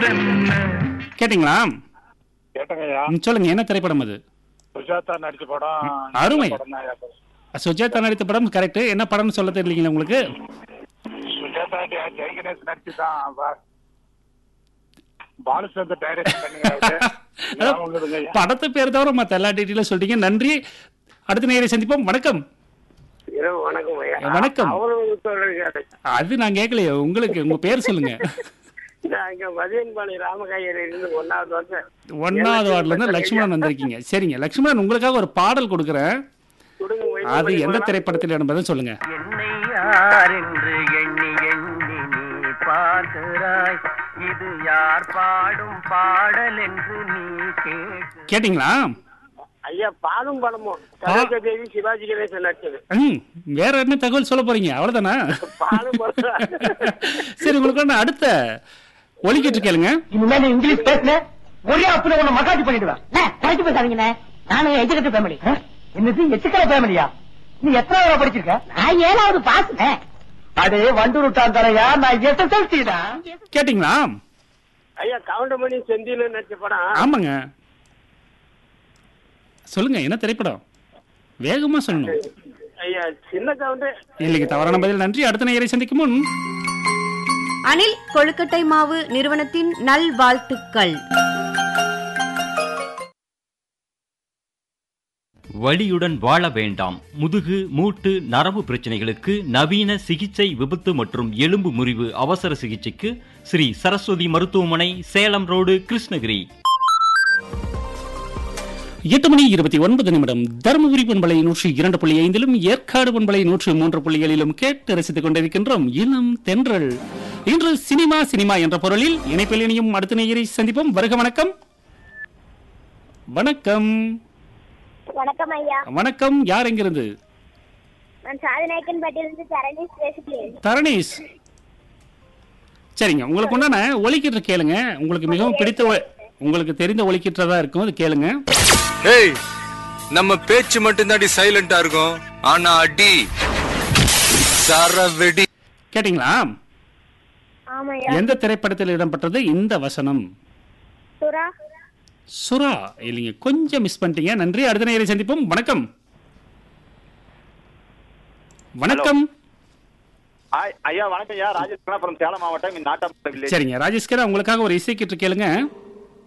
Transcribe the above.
ஊரென்ன கேட்டிங்களா கேட்டங்கய்யா ம், சொல்லுங்க என்ன திரைப்படம் அது சுஜாதா நடிச்ச படம் அருமை. இந்த படம் தான்யா. சுஜாதா நடித்த படம் கரெக்ட் என்ன படம்னு சொல்ல தெரியலீங்களா உங்களுக்கு சுஜாதா ஜெய- ஜெய கணேஷ் நடிச்சுதான் பா- பாலுச்சந்தர் டைரக்ட் பண்ணுங்க படத்தை பேர் தவிர மற்ற எல்லா டீட்டெயிலும் சொல்லிட்டீங்க நன்றி அடுத்த நேரை சந்திப்போம் வணக்கம் இரவு வணக்கம் ஐயா வணக்கம். அவரும் சொல்றாரு அது நான் கேட்கலையே உங்களுக்கு உங்க பேர் சொல்லுங்க நான் இங்க மதியன்பாளையம் ராமகாயர் இருந்து ஒன்னாவது வருஷம் ஒன்னாவது வார்டுல இருந்து லட்சுமணன் வந்திருக்கீங்க சரிங்க லட்சுமணன் உங்களுக்காக ஒரு பாடல் கொடுக்குறேன் கொடுங்க ஒய்ஃப் அது பண்ணி எந்த போடலாம். திரைப்படத்தில் என்பதை சொல்லுங்க என்னை யார் என்று எண்ணி எண்ணி நீ பார்க்கிறாய் இது யார் பாடும் பாடல் என்று நீ கேட்க கேட்டிங்களா ஐயா பாலும் பழமும் சரோஜா தேவி சிவாஜி கணேசன் நடிச்சது ம் வேற என்ன தகவல் சொல்ல போறீங்க அவ்வளவுதானா பாலும் பழம் சரி உங்களுக்கு ஒண்ணு அடுத்த ஒலிக்கிட்டு கேளுங்க இனிமே நீ இங்கிலீஷ் பேசுன ஒரே அப்புல உன்னை மகாஜி பண்ணிடுவேன் கரெக்ட் பேசாதீங்கண்ணே நானும் எஜுகேட்டட் ஃபேமிலி என்னது எச்சுக்கல ஃபேமிலியா நீ எத்தனாவது படிச்சிருக்க நான் ஏழாவது பாஸ் அடே வண்டு விட்டான் தரையா நான் எஸ்எஸ்எல்சி தான் கேட்டிங்களா ஐயா கவுண்டமணி செந்தில் நடிச்ச படம் ஆமாங்க சொல்லுங்க என்ன திரைப்படம் வேகமா சொல்லணும் ஐயா சின்ன கவுண்டர் இல்லைங்க தவறான பதில் நன்றி அடுத்த நேயரை சந்திக்கும் முன் அனில் கொழுக்கட்டை மாவு நிறுவனத்தின் நல்வாழ்த்துக்கள் வலியுடன் வாழ வேண்டாம் முதுகு மூட்டு நரம்பு பிரச்சனைகளுக்கு நவீன சிகிச்சை விபத்து மற்றும் எலும்பு முறிவு அவசர சிகிச்சைக்கு ஸ்ரீ சரஸ்வதி மருத்துவமனை சேலம் ரோடு கிருஷ்ணகிரி எட்டு மணி இருபத்தி ஒன்பது நிமிடம் தருமபுரி பண்பலை நூற்றி இரண்டு புள்ளி ஐந்திலும் ஏற்காடு பண்பலை நூற்றி மூன்று புள்ளிகளிலும் கேட்டு ரசித்துக் கொண்டிருக்கின்றோம் இளம் தென்றல் இன்று சினிமா சினிமா என்ற பொருளில் இணைப்பில் இணையும் அடுத்த நேயரை சந்திப்போம் வருக வணக்கம் வணக்கம் வணக்கம் ஐயா வணக்கம் யார் எங்கிருந்து நான் சாதநாயக்கன் பட்டியிலிருந்து சரணீஷ் பேசுகிறேன் தரணீஷ் சரிங்க உங்களுக்கு உண்டான ஒலிக்கிட்டு கேளுங்க உங்களுக்கு மிகவும் பிடித்த ஒ- உங்களுக்கு தெரிந்த ஒலிக்கிட்டதா இருக்கும் அது கேளுங்க ஏய் நம்ம பேச்சு மட்டும்தாண்டி சைலண்டா இருக்கும் ஆனா அடி சரவெடி கேட்டிங்களா ஆமாய்யா எந்த திரைப்படத்தில் இடம்பெற்றது இந்த வசனம் சுரா சுறா இல்லைங்க கொஞ்சம் மிஸ் பண்ணிட்டீங்க நன்றி அடுத்த நேயரை சந்திப்போம் வணக்கம் வணக்கம் ஐயா வணக்கம் ஐயா ராஜேஷ் கணபுரம் சேலம் மாவட்டம் நாட்டாம வில்லேஜ் சரிங்க ராஜேஷ்கரா உங்களுக்காக ஒரு இசை கிட்டு கேளுங்க